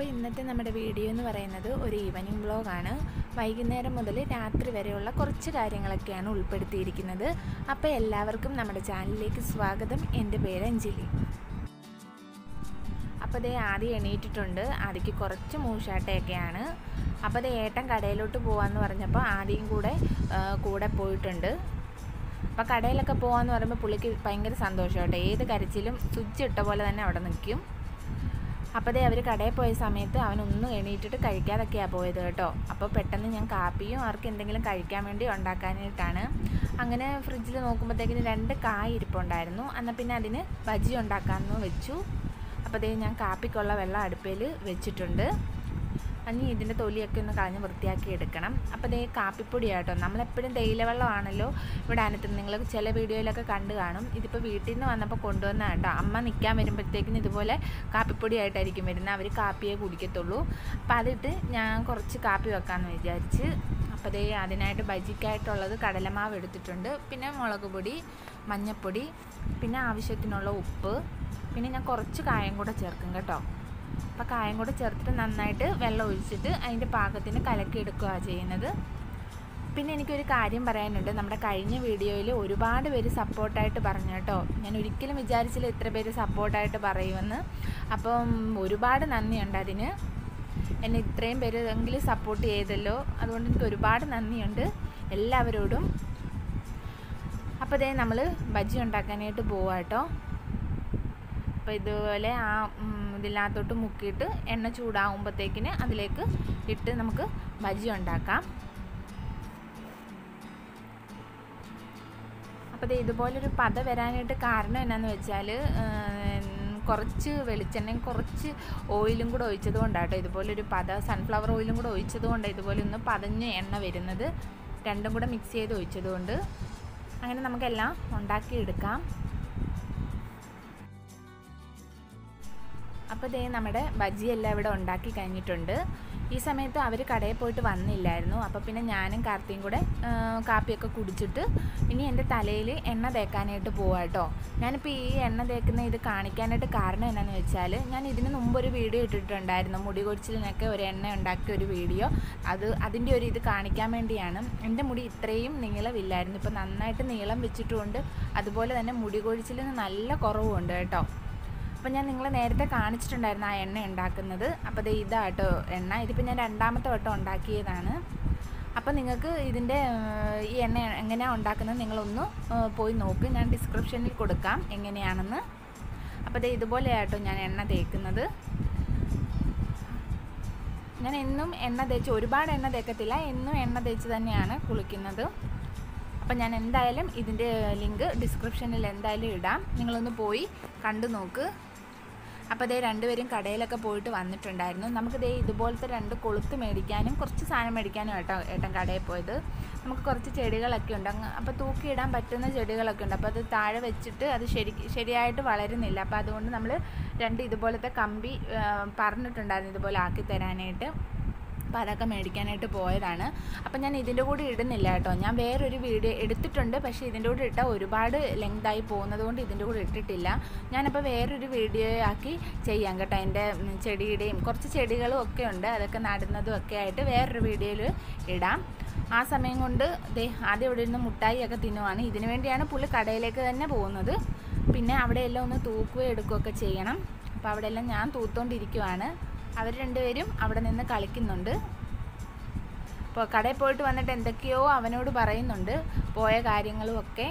ഇന്നത്തെ നമ്മുടെ വീഡിയോ എന്ന് പറയുന്നത് ഒരു ഈവനിങ് വ്ളോഗാണ് വൈകുന്നേരം മുതൽ രാത്രി വരെയുള്ള കുറച്ച് കാര്യങ്ങളൊക്കെയാണ് ഉൾപ്പെടുത്തിയിരിക്കുന്നത് അപ്പോൾ എല്ലാവർക്കും നമ്മുടെ ചാനലിലേക്ക് സ്വാഗതം എൻ്റെ പേര് അഞ്ജലി അപ്പോൾ അതേ ആദ്യം എണീറ്റിട്ടുണ്ട് ആദ്യക്ക് കുറച്ച് മൂഷാട്ടയൊക്കെയാണ് അപ്പോൾ അതേ ഏട്ടൻ കടയിലോട്ട് പോകാമെന്ന് പറഞ്ഞപ്പോൾ ആദ്യം കൂടെ ആ, കൂടെ പോയിട്ടുണ്ട് അപ്പോൾ കടയിലൊക്കെ പോകാമെന്ന് പറയുമ്പോൾ പുള്ളിക്ക് ഭയങ്കര സന്തോഷം കേട്ടോ ഏത് കരച്ചിലും സ്വിച്ച് ഇട്ട പോലെ തന്നെ അവിടെ നിൽക്കും അപ്പോൾ ദേ അവർ കടയിൽ പോയ സമയത്ത് അവനൊന്നും എണീറ്റിട്ട് കഴിക്കാതൊക്കെയാണ് പോയത് കേട്ടോ അപ്പോൾ പെട്ടെന്ന് ഞാൻ കാപ്പിയും അവർക്ക് എന്തെങ്കിലും കഴിക്കാൻ വേണ്ടി ഉണ്ടാക്കാനായിട്ടാണ് അങ്ങനെ ഫ്രിഡ്ജിൽ നോക്കുമ്പോഴത്തേക്കിന് രണ്ട് കായ് ഇരിപ്പുണ്ടായിരുന്നു എന്നാൽ പിന്നെ അതിന് ബജി ഉണ്ടാക്കാമെന്ന് വെച്ചു അപ്പോൾ ദേ ഞാൻ കാപ്പിക്കുള്ള വെള്ളം അടുപ്പയിൽ വെച്ചിട്ടുണ്ട് ഇനി ഇതിൻ്റെ തൊലിയൊക്കെ ഒന്ന് കളഞ്ഞ് വൃത്തിയാക്കി എടുക്കണം അപ്പോൾ ദേ കാപ്പിപ്പൊടി ആട്ടോ നമ്മളെപ്പോഴും തേയില വെള്ളമാണല്ലോ ഇവിടെ അനത്ത് നിങ്ങൾ ചില വീഡിയോയിലൊക്കെ കണ്ടു കാണും ഇതിപ്പോൾ വീട്ടിൽ നിന്ന് വന്നപ്പോൾ കൊണ്ടുവന്ന കേട്ടോ അമ്മ നിൽക്കാൻ വരുമ്പോഴത്തേക്കിന് ഇതുപോലെ കാപ്പിപ്പൊടി ആയിട്ടായിരിക്കും വരുന്നത് അവർ കാപ്പിയെ കുടിക്കത്തുള്ളൂ അപ്പോൾ അതിട്ട് ഞാൻ കുറച്ച് കാപ്പി വെക്കാമെന്ന് വിചാരിച്ച് അപ്പോൾ ദേ അതിനായിട്ട് ബജിക്കായിട്ടുള്ളത് കടലമാവ് എടുത്തിട്ടുണ്ട് പിന്നെ മുളക് പൊടി മഞ്ഞൾപ്പൊടി പിന്നെ ആവശ്യത്തിനുള്ള ഉപ്പ് പിന്നെ ഞാൻ കുറച്ച് കായം കൂടെ ചേർക്കും കേട്ടോ അപ്പോൾ കായം കൂടെ ചേർത്തിട്ട് നന്നായിട്ട് വെള്ളം ഒഴിച്ചിട്ട് അതിൻ്റെ പാകത്തിന് കലക്കി എടുക്കുകയാണ് ചെയ്യുന്നത് പിന്നെ എനിക്കൊരു കാര്യം പറയാനുണ്ട് നമ്മുടെ കഴിഞ്ഞ വീഡിയോയിൽ ഒരുപാട് പേര് സപ്പോർട്ടായിട്ട് പറഞ്ഞു കേട്ടോ ഞാൻ ഒരിക്കലും വിചാരിച്ചില്ല ഇത്ര പേര് സപ്പോർട്ടായിട്ട് പറയുമെന്ന് അപ്പം ഒരുപാട് നന്ദിയുണ്ട് അതിന് എന്നെ ഇത്രയും പേര് എങ്കിലും സപ്പോർട്ട് ചെയ്തല്ലോ അതുകൊണ്ട് എനിക്ക് ഒരുപാട് നന്ദിയുണ്ട് എല്ലാവരോടും അപ്പോൾ ഇതേ നമ്മൾ ബജി ഉണ്ടാക്കാനായിട്ട് പോവാം കേട്ടോ അപ്പോൾ ഇതുപോലെ ആ ഉം, ഇതിനകത്തോട്ട് മുക്കിയിട്ട് എണ്ണ ചൂടാകുമ്പോഴത്തേക്കിന് അതിലേക്ക് ഇട്ട് നമുക്ക് ബജി ഉണ്ടാക്കാം അപ്പോൾ ദേ ഇതുപോലൊരു പത വരാനായിട്ട് കാരണം എന്നാന്ന് വെച്ചാൽ കുറച്ച് വെളിച്ചെണ്ണയും കുറച്ച് ഓയിലും കൂടെ ഒഴിച്ചത് കൊണ്ടാട്ടോ ഇതുപോലൊരു പത സൺഫ്ലവർ ഓയിലും കൂടെ ഒഴിച്ചത് കൊണ്ടാണ് ഇതുപോലെ ഒന്ന് പതഞ്ഞ് എണ്ണ വരുന്നത് രണ്ടും കൂടെ മിക്സ് ചെയ്ത് ഒഴിച്ചത് കൊണ്ട് അങ്ങനെ നമുക്കെല്ലാം ഉണ്ടാക്കിയെടുക്കാം അപ്പോൾ ദേ നമ്മുടെ ബജിയെല്ലാം ഇവിടെ ഉണ്ടാക്കി കഴിഞ്ഞിട്ടുണ്ട് ഈ സമയത്ത് അവർ കടയിൽ പോയിട്ട് വന്നില്ലായിരുന്നു അപ്പോൾ പിന്നെ ഞാനും കാർത്തിയും കൂടെ ആ, കാപ്പിയൊക്കെ കുടിച്ചിട്ട് ഇനി എൻ്റെ തലയിൽ എണ്ണ തേക്കാനായിട്ട് പോവാം കേട്ടോ ഞാനിപ്പോൾ ഈ എണ്ണ തേക്കുന്ന ഇത് കാണിക്കാനായിട്ട് കാരണം എന്നാന്ന് വെച്ചാൽ ഞാൻ ഇതിന് മുമ്പ് ഒരു വീഡിയോ ഇട്ടിട്ടുണ്ടായിരുന്നു മുടി കൊഴിച്ചിലിനൊക്കെ ഒരു എണ്ണ ഉണ്ടാക്കിയ ഒരു വീഡിയോ അത് അതിൻ്റെ ഒരു ഇത് കാണിക്കാൻ വേണ്ടിയാണ് എൻ്റെ മുടി ഇത്രയും നീളമില്ലായിരുന്നു ഇപ്പോൾ നന്നായിട്ട് നീളം വെച്ചിട്ടുമുണ്ട് അതുപോലെ തന്നെ മുടി കൊഴിച്ചിലിന് നല്ല കുറവുണ്ട് കേട്ടോ അപ്പോൾ ഞാൻ നിങ്ങളെ നേരത്തെ കാണിച്ചിട്ടുണ്ടായിരുന്നു ആ എണ്ണ ഉണ്ടാക്കുന്നത് അപ്പോൾ ദേ ഇതാട്ടോ എണ്ണ ഇതിപ്പോൾ ഞാൻ രണ്ടാമത്തെ വട്ടം ഉണ്ടാക്കിയതാണ് അപ്പോൾ നിങ്ങൾക്ക് ഇതിൻ്റെ ഏഹ്, ഈ എണ്ണ എങ്ങനെയാണ് ഉണ്ടാക്കുന്നത് നിങ്ങളൊന്ന് ഏഹ്, പോയി നോക്ക് ഞാൻ ഡിസ്ക്രിപ്ഷനിൽ കൊടുക്കാം എങ്ങനെയാണെന്ന് അപ്പോൾ ദേ ഇതുപോലെയാട്ടോ ഞാൻ എണ്ണ തേക്കുന്നത് ഞാൻ എന്നും എണ്ണ തേച്ച് ഒരുപാട് എണ്ണ തേക്കത്തില്ല എന്നും എണ്ണ തേച്ച് തന്നെയാണ് കുളിക്കുന്നത് അപ്പം ഞാൻ എന്തായാലും ഇതിൻ്റെ ലിങ്ക് ഡിസ്ക്രിപ്ഷനിൽ എന്തായാലും ഇടാം നിങ്ങളൊന്ന് പോയി കണ്ടു നോക്ക് അപ്പോൾ ദേ രണ്ടുപേരും കടയിലൊക്കെ പോയിട്ട് വന്നിട്ടുണ്ടായിരുന്നു നമുക്ക് ദേ ഇതുപോലത്തെ രണ്ട് കൊളുത്ത് മേടിക്കാനും കുറച്ച് സാധനം മേടിക്കാനും കേട്ടോ ഏട്ടൻ കടയിൽ പോയത് നമുക്ക് കുറച്ച് ചെടികളൊക്കെ ഉണ്ട് അങ്ങ് അപ്പോൾ തൂക്കിയിടാൻ പറ്റുന്ന ചെടികളൊക്കെ ഉണ്ട് അപ്പോൾ അത് താഴെ വെച്ചിട്ട് അത് ശരി ശരിയായിട്ട് വളരുന്നില്ല അപ്പോൾ അതുകൊണ്ട് നമ്മൾ രണ്ട് ഇതുപോലത്തെ കമ്പി ആ, പറഞ്ഞിട്ടുണ്ടായിരുന്നു ഇതുപോലെ ആക്കി തരാനായിട്ട് അപ്പോൾ അതൊക്കെ മേടിക്കാനായിട്ട് പോയതാണ് അപ്പോൾ ഞാൻ ഇതിൻ്റെ കൂടെ ഇടുന്നില്ല കേട്ടോ ഞാൻ വേറൊരു വീഡിയോ എടുത്തിട്ടുണ്ട് പക്ഷേ ഇതിൻ്റെ കൂടെ ഇട്ടാൽ ഒരുപാട് ലെങ്തായി പോകുന്നത് കൊണ്ട് ഇതിൻ്റെ കൂടെ ഇട്ടിട്ടില്ല ഞാനപ്പോൾ വേറൊരു വീഡിയോ ആക്കി ചെയ്യാം കേട്ടോ എൻ്റെ ഉം, ചെടിയുടെയും കുറച്ച് ചെടികളും ഒക്കെ ഉണ്ട് അതൊക്കെ നടുന്നതും ഒക്കെ ആയിട്ട് വേറൊരു വീഡിയോയിൽ ഇടാം ആ സമയം കൊണ്ട് ദേ ആദ്യം ഇവിടെ ഇരുന്ന് മുട്ടായി ഒക്കെ തിന്നുവാണ് ഇതിനു വേണ്ടിയാണ് പുള്ളി കടയിലേക്ക് തന്നെ പോകുന്നത് പിന്നെ അവിടെയെല്ലാം ഒന്ന് തൂക്കുകയും എടുക്കുകയൊക്കെ ചെയ്യണം അപ്പോൾ അവിടെയെല്ലാം ഞാൻ തൂത്തോണ്ടിരിക്കുവാണ് അവർ രണ്ടുപേരും അവിടെ നിന്ന് കളിക്കുന്നുണ്ട് അപ്പോൾ കടയിൽ പോയിട്ട് വന്നിട്ട് എന്തൊക്കെയോ അവനോട് പറയുന്നുണ്ട് പോയ കാര്യങ്ങളും ഒക്കെ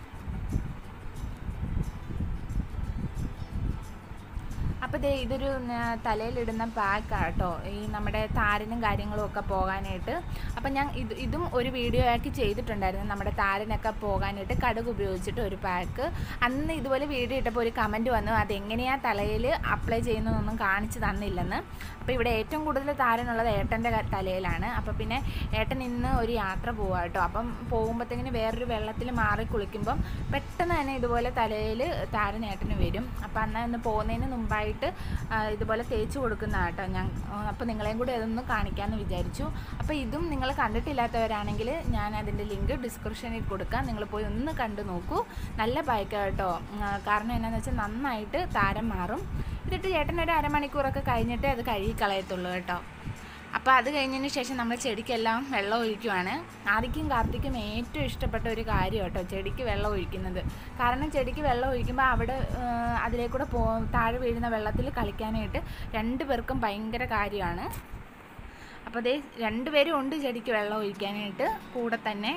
അപ്പോൾ ദേ ഇതൊരു ന- തലയിലിടുന്ന പാക്കാണ് കേട്ടോ ഈ നമ്മുടെ താരനും കാര്യങ്ങളും ഒക്കെ പോകാനായിട്ട് അപ്പം ഞാൻ ഇത് ഇതും ഒരു വീഡിയോ ആക്കി ചെയ്തിട്ടുണ്ടായിരുന്നു നമ്മുടെ താരനൊക്കെ പോകാനായിട്ട് കടുക് ഉപയോഗിച്ചിട്ട് ഒരു പാക്ക് അന്ന് ഇതുപോലെ വീഡിയോ ഇട്ടപ്പോൾ ഒരു കമൻറ്റ് വന്നു അതെങ്ങനെയാണ് തലയിൽ അപ്ലൈ ചെയ്യുന്നതെന്നൊന്നും കാണിച്ചു തന്നില്ലെന്ന് അപ്പോൾ ഇവിടെ ഏറ്റവും കൂടുതൽ താരനുള്ളത് ഏട്ടൻ്റെ ക- തലയിലാണ് അപ്പോൾ പിന്നെ ഏട്ടൻ ഇന്ന് ഒരു യാത്ര പോവാ കേട്ടോ അപ്പം പോകുമ്പോഴത്തേക്കിന് വേറൊരു വെള്ളത്തിൽ മാറി കുളിക്കുമ്പം പെട്ടെന്ന് തന്നെ ഇതുപോലെ തലയിൽ താരൻ ഏട്ടന് വരും അപ്പോൾ അന്ന് ഇന്ന് പോകുന്നതിന് മുമ്പായിട്ട് ആ, ഇതുപോലെ തേച്ച് കൊടുക്കുന്ന കേട്ടോ ഞാൻ അപ്പോൾ നിങ്ങളെയും കൂടി അതൊന്ന് കാണിക്കാമെന്ന് വിചാരിച്ചു അപ്പോൾ ഇതും നിങ്ങൾ കണ്ടിട്ടില്ലാത്തവരാണെങ്കിൽ ഞാൻ അതിൻ്റെ ലിങ്ക് ഡിസ്ക്രിപ്ഷനിൽ കൊടുക്കാം നിങ്ങൾ പോയി ഒന്ന് കണ്ടു നോക്കൂ നല്ല ബൈക്കാണ് കേട്ടോ ഉം, ആ, കാരണം എന്നാന്ന് വെച്ചാൽ നന്നായിട്ട് താരം മാറും എന്നിട്ട് ചേട്ടൻ ഒരു അരമണിക്കൂറൊക്കെ കഴിഞ്ഞിട്ടേ അത് കഴുകി കളയത്തുള്ളൂ കേട്ടോ അപ്പോൾ അത് കഴിഞ്ഞതിന് ശേഷം നമ്മൾ ചെടിക്കെല്ലാം വെള്ളം ഒഴിക്കുവാണ് ആദിക്കും കാർത്തിക്കും ഏറ്റവും ഇഷ്ടപ്പെട്ട ഒരു കാര്യം കേട്ടോ ചെടിക്ക് വെള്ളം ഒഴിക്കുന്നത് കാരണം ചെടിക്ക് വെള്ളം ഒഴിക്കുമ്പോൾ അവിടെ ആ, അതിലേക്കൂടെ പോ താഴെ വീഴുന്ന വെള്ളത്തിൽ കളിക്കാനായിട്ട് രണ്ട് പേർക്കും ഭയങ്കര കാര്യമാണ് അപ്പോൾ അതേ രണ്ടുപേരും ഉണ്ട് ചെടിക്ക് വെള്ളം ഒഴിക്കാനായിട്ട് കൂടെ തന്നെ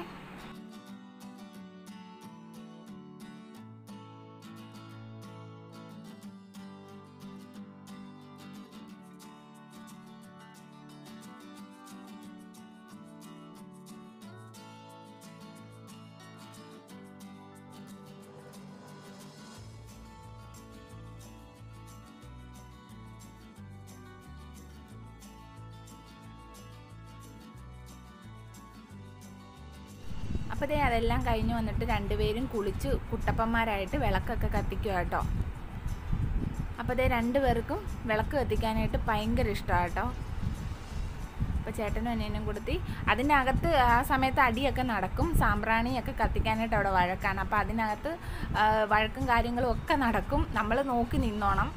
അപ്പോൾ ദേ അതെല്ലാം കഴിഞ്ഞ് വന്നിട്ട് രണ്ടുപേരും കുളിച്ച് കുട്ടപ്പന്മാരായിട്ട് വിളക്കൊക്കെ കത്തിക്കുക കേട്ടോ അപ്പോൾ ദേ രണ്ടുപേർക്കും വിളക്ക് കത്തിക്കാനായിട്ട് ഭയങ്കര ഇഷ്ടമാണ് കേട്ടോ അപ്പോൾ ചേട്ടനും അനിയനും കൊടുത്തി അതിൻ്റെ അകത്ത് ആ സമയത്ത് അടിയൊക്കെ നടക്കും സാമ്പ്രാണിയൊക്കെ കത്തിക്കാനായിട്ട് അവിടെ വഴക്കാണ് അപ്പോൾ അതിനകത്ത് ആ, വഴക്കും കാര്യങ്ങളും ഒക്കെ നടക്കും നമ്മൾ നോക്കി നിന്നോണം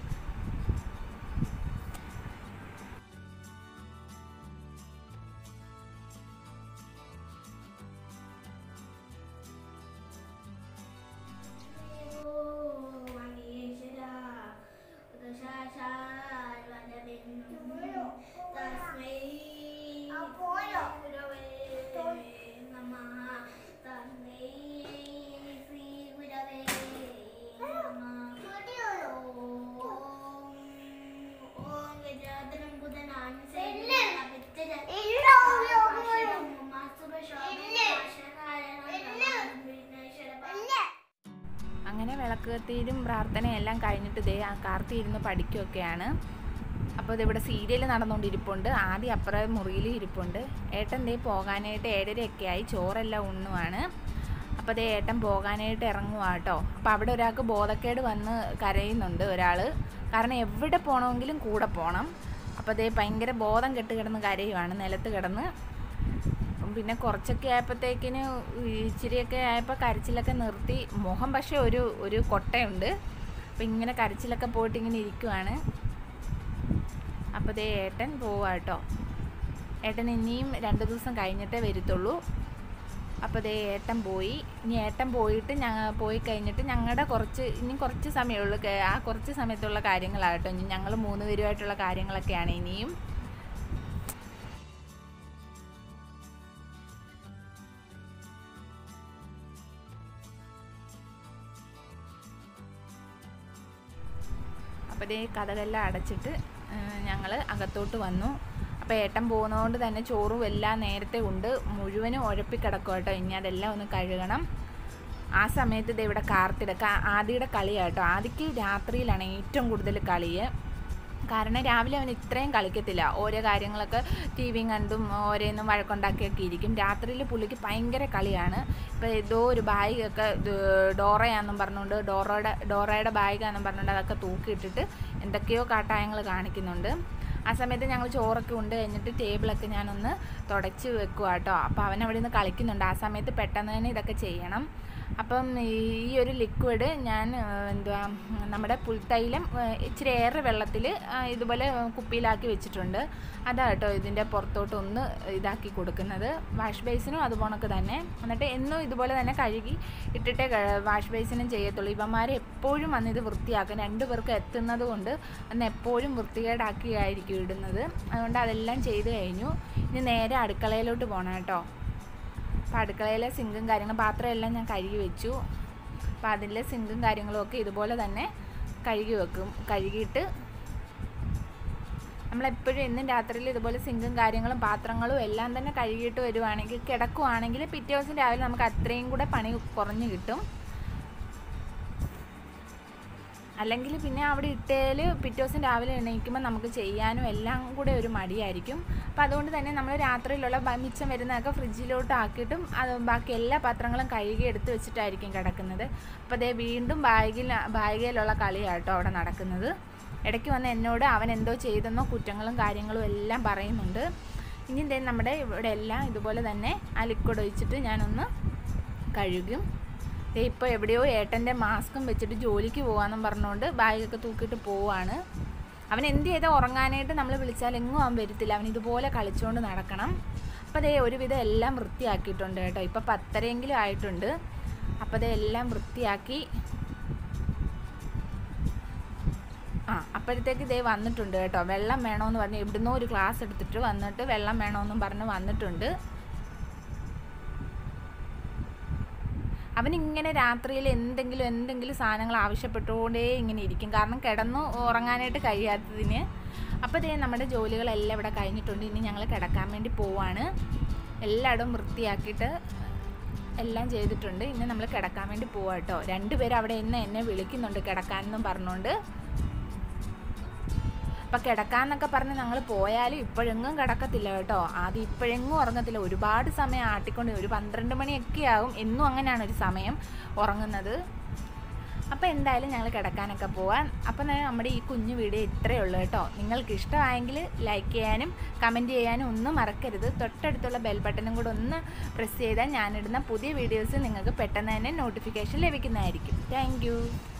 അങ്ങനെ വിളക്ക് കത്തിയിലും പ്രാർത്ഥനയും എല്ലാം കഴിഞ്ഞിട്ട് ദേ ആ കാർത്തി ഇരുന്ന് പഠിക്കുകയൊക്കെയാണ് അപ്പോൾ ഇതിവിടെ സീരിയൽ നടന്നുകൊണ്ടിരിപ്പുണ്ട് ആദ്യം അപ്പുറം മുറിയിൽ ഇരിപ്പുണ്ട് ഏട്ടൻ ദേ പോകാനായിട്ട് ഏഴരയൊക്കെ ആയി ചോറെല്ലാം ഉണ്ണുവാണ് അപ്പോൾ ദേ ഏട്ടൻ പോകാനായിട്ട് ഇറങ്ങുക കേട്ടോ അപ്പോൾ അവിടെ ഒരാൾക്ക് ബോധക്കേട് വന്ന് കരയുന്നുണ്ട് ഒരാൾ കാരണം എവിടെ പോകണമെങ്കിലും കൂടെ പോകണം അപ്പോൾ ദേ ഭയങ്കര ബോധം കെട്ട് കിടന്ന് കരയുവാണ് നിലത്ത് കിടന്ന് അപ്പം പിന്നെ കുറച്ചൊക്കെ ആയപ്പോഴത്തേക്കിന് ഇച്ചിരിയൊക്കെ ആയപ്പോൾ കരച്ചിലൊക്കെ നിർത്തി മുഖം പക്ഷേ ഒരു ഒരു കൊട്ടയുണ്ട് അപ്പം ഇങ്ങനെ കരച്ചിലൊക്കെ പോയിട്ട് ഇങ്ങനെ ഇരിക്കുവാണ് അപ്പോൾ ദേ ഏട്ടൻ പോവാ കേട്ടോ ഏട്ടൻ ഇനിയും രണ്ട് ദിവസം കഴിഞ്ഞിട്ടേ വരത്തുള്ളൂ അപ്പോൾ ദേ ഏട്ടൻ പോയി ഇനി ഏട്ടൻ പോയിട്ട് ഞങ്ങൾ പോയി കഴിഞ്ഞിട്ട് ഞങ്ങളുടെ കുറച്ച് ഇനി കുറച്ച് സമയമുള്ളൂ കേ- ആ കുറച്ച് സമയത്തുള്ള കാര്യങ്ങളാട്ടോ ഇനി ഞങ്ങൾ മൂന്ന് പേരുമായിട്ടുള്ള കാര്യങ്ങളൊക്കെയാണ് ഇനിയും അപ്പോൾ ദേ കഥകളെല്ലാം അടച്ചിട്ട് ഞങ്ങൾ അകത്തോട്ട് വന്നു അപ്പോൾ ഏട്ടൻ പോകുന്നതുകൊണ്ട് തന്നെ ചോറും എല്ലാം നേരത്തെ ഉണ്ട് മുഴുവനും ഉഴപ്പിക്കിടക്കും കേട്ടോ ഇനി അതെല്ലാം ഒന്ന് കഴുകണം ആ സമയത്ത് ദേ ഇവിടെ കാർത്തിടക്ക ആദിയുടെ കളിയാട്ടോ ആദിക്ക് രാത്രിയിലാണ് ഏറ്റവും കൂടുതൽ കളിയ് കാരണം രാവിലെ അവൻ ഇത്രയും കളിക്കത്തില്ല ഓരോ കാര്യങ്ങളൊക്കെ ടി വിയും കണ്ടും ഓരോന്നും വഴക്കുണ്ടാക്കിയൊക്കെ ഇരിക്കും രാത്രിയിൽ പുള്ളിക്ക് ഭയങ്കര കളിയാണ് ഇപ്പോൾ ഏതോ ഒരു ബാഗൊക്കെ ഡോറയാണെന്നും പറഞ്ഞുകൊണ്ട് ഡോറയുടെ ഡോറയുടെ ബാഗാണെന്നും പറഞ്ഞുകൊണ്ട് അതൊക്കെ തൂക്കിയിട്ടിട്ട് എന്തൊക്കെയോ കാട്ടായങ്ങൾ കാണിക്കുന്നുണ്ട് ആ സമയത്ത് ഞങ്ങൾ ചോറൊക്കെ ഉണ്ട് കഴിഞ്ഞിട്ട് ടേബിളൊക്കെ ഞാനൊന്ന് തുടച്ച് വെക്കുക കേട്ടോ അപ്പോൾ അവൻ അവിടെ നിന്ന് കളിക്കുന്നുണ്ട് ആ സമയത്ത് പെട്ടെന്ന് തന്നെ ഇതൊക്കെ ചെയ്യണം അപ്പം ഈ ഒരു ലിക്വിഡ് ഞാൻ ആ, എന്തുവാ നമ്മുടെ പുൽത്തൈലം ആ, ഇച്ചിരി ഏറെ വെള്ളത്തിൽ ഇതുപോലെ കുപ്പിയിലാക്കി വെച്ചിട്ടുണ്ട് അതാ കേട്ടോ ഇതിൻ്റെ പുറത്തോട്ട് ഒന്ന് ഇതാക്കി കൊടുക്കുന്നത് വാഷ് ബേസിനും അതുപോണക്ക് തന്നെ എന്നിട്ട് എന്നും ഇതുപോലെ തന്നെ കഴുകി ഇട്ടിട്ടേ ക- വാഷ് ബേസിനും ചെയ്യത്തുള്ളൂ ഇവന്മാർ എപ്പോഴും വന്ന് ഇത് വൃത്തിയാക്കും രണ്ടു പേർക്ക് എത്തുന്നത് കൊണ്ട് അന്ന് എപ്പോഴും വൃത്തികേടാക്കിയായിരിക്കും ഇടുന്നത് അതുകൊണ്ട് അതെല്ലാം ചെയ്ത് കഴിഞ്ഞു ഇനി നേരെ അടുക്കളയിലോട്ട് പോകണം കേട്ടോ അപ്പോൾ അടുക്കളയിലെ സിങ്കും കാര്യങ്ങളും പാത്രമെല്ലാം ഞാൻ കഴുകി വെച്ചു അപ്പോൾ അതിലെ സിങ്കും കാര്യങ്ങളും ഒക്കെ ഇതുപോലെ തന്നെ കഴുകി വെക്കും കഴുകിയിട്ട് നമ്മളെപ്പോഴും എന്നും രാത്രിയിൽ ഇതുപോലെ സിങ്കും കാര്യങ്ങളും പാത്രങ്ങളും എല്ലാം തന്നെ കഴുകിയിട്ട് വരുവാണെങ്കിൽ കിടക്കുവാണെങ്കിൽ പിറ്റേ ദിവസം രാവിലെ നമുക്ക് അത്രയും കൂടെ പണി കുറഞ്ഞു കിട്ടും അല്ലെങ്കിൽ പിന്നെ അവിടെ ഇട്ടേൽ പിറ്റേ ദിവസം രാവിലെ എണീക്കുമ്പോൾ നമുക്ക് ചെയ്യാനും എല്ലാം കൂടെ ഒരു മടിയായിരിക്കും അപ്പോൾ അതുകൊണ്ട് തന്നെ നമ്മൾ രാത്രിയിലുള്ള ബ- മിച്ചം വരുന്നതൊക്കെ ഫ്രിഡ്ജിലോട്ട് ആക്കിയിട്ടും അത് ബാക്കി എല്ലാ പാത്രങ്ങളും കഴുകി എടുത്ത് വെച്ചിട്ടായിരിക്കും കിടക്കുന്നത് അപ്പോൾ അതേ വീണ്ടും ബാഗിൽ ബാഗിലുള്ള കളിയാട്ടോ അവിടെ നടക്കുന്നത് ഇടയ്ക്ക് വന്ന് എന്നോട് അവൻ എന്തോ ചെയ്തെന്നോ കുറ്റങ്ങളും കാര്യങ്ങളും എല്ലാം പറയുന്നുണ്ട് ഇനി ദേ നമ്മുടെ ഇവിടെ എല്ലാം ഇതുപോലെ തന്നെ ആ ലിക്വിഡ് ഒഴിച്ചിട്ട് ഞാനൊന്ന് കഴുകും ദേ ഇപ്പോൾ എവിടെയോ ഏട്ടൻ്റെ മാസ്കും വെച്ചിട്ട് ജോലിക്ക് പോകാമെന്നും പറഞ്ഞുകൊണ്ട് ബാഗൊക്കെ തൂക്കിയിട്ട് പോവാണ് അവൻ എന്ത് ചെയ്താൽ ഉറങ്ങാനായിട്ട് നമ്മൾ വിളിച്ചാൽ എങ്ങും അവൻ വരത്തില്ല അവൻ ഇതുപോലെ കളിച്ചുകൊണ്ട് നടക്കണം അപ്പോൾ അതേ ഒരുവിധം എല്ലാം വൃത്തിയാക്കിയിട്ടുണ്ട് കേട്ടോ ഇപ്പോൾ പത്തരയെങ്കിലും ആയിട്ടുണ്ട് അപ്പോൾ അതേ എല്ലാം വൃത്തിയാക്കി ആ അപ്പോഴത്തേക്ക് ഇതേ വന്നിട്ടുണ്ട് കേട്ടോ വെള്ളം വേണമെന്ന് പറഞ്ഞ് എവിടുന്നോ ഒരു ക്ലാസ് എടുത്തിട്ട് വന്നിട്ട് വെള്ളം വേണമെന്നും പറഞ്ഞ് വന്നിട്ടുണ്ട് അവനിങ്ങനെ രാത്രിയിൽ എന്തെങ്കിലും എന്തെങ്കിലും സാധനങ്ങൾ ആവശ്യപ്പെട്ടുകൊണ്ടേ ഇങ്ങനെ ഇരിക്കും കാരണം കിടന്നു ഉറങ്ങാനായിട്ട് കഴിയാത്തതിന് അപ്പോൾ ഇതേ നമ്മുടെ ജോലികളെല്ലാം ഇവിടെ കഴിഞ്ഞിട്ടുണ്ട് ഇനി ഞങ്ങൾ കിടക്കാൻ വേണ്ടി പോവാണ് എല്ലായിടവും വൃത്തിയാക്കിയിട്ട് എല്ലാം ചെയ്തിട്ടുണ്ട് ഇനി നമ്മൾ കിടക്കാൻ വേണ്ടി പോവാം കേട്ടോ രണ്ടുപേരും അവിടെ ഇന്ന് എന്നെ വിളിക്കുന്നുണ്ട് കിടക്കാനെന്നും പറഞ്ഞുകൊണ്ട് അപ്പം കിടക്കാന്നൊക്കെ പറഞ്ഞ് ഞങ്ങൾ പോയാലും ഇപ്പോഴെങ്ങും കിടക്കത്തില്ല കേട്ടോ ആദ്യം ഇപ്പോഴെങ്ങും ഉറങ്ങത്തില്ല ഒരുപാട് സമയം ആട്ടിക്കൊണ്ട് ഒരു പന്ത്രണ്ട് മണിയൊക്കെ ആവും എന്നും അങ്ങനെയാണ് ഒരു സമയം ഉറങ്ങുന്നത് അപ്പോൾ എന്തായാലും ഞങ്ങൾ കിടക്കാനൊക്കെ പോവാൻ അപ്പം തന്നെ നമ്മുടെ ഈ കുഞ്ഞു വീഡിയോ ഇത്രയേ ഉള്ളൂ കേട്ടോ നിങ്ങൾക്ക് ഇഷ്ടമായെങ്കിൽ ലൈക്ക് ചെയ്യാനും കമൻറ്റ് ചെയ്യാനും ഒന്നും മറക്കരുത് തൊട്ടടുത്തുള്ള ബെൽ ബട്ടണും കൂടെ ഒന്ന് പ്രസ് ചെയ്താൽ ഞാനിടുന്ന പുതിയ വീഡിയോസ് നിങ്ങൾക്ക് പെട്ടെന്ന് തന്നെ നോട്ടിഫിക്കേഷൻ ലഭിക്കുന്നതായിരിക്കും താങ്ക്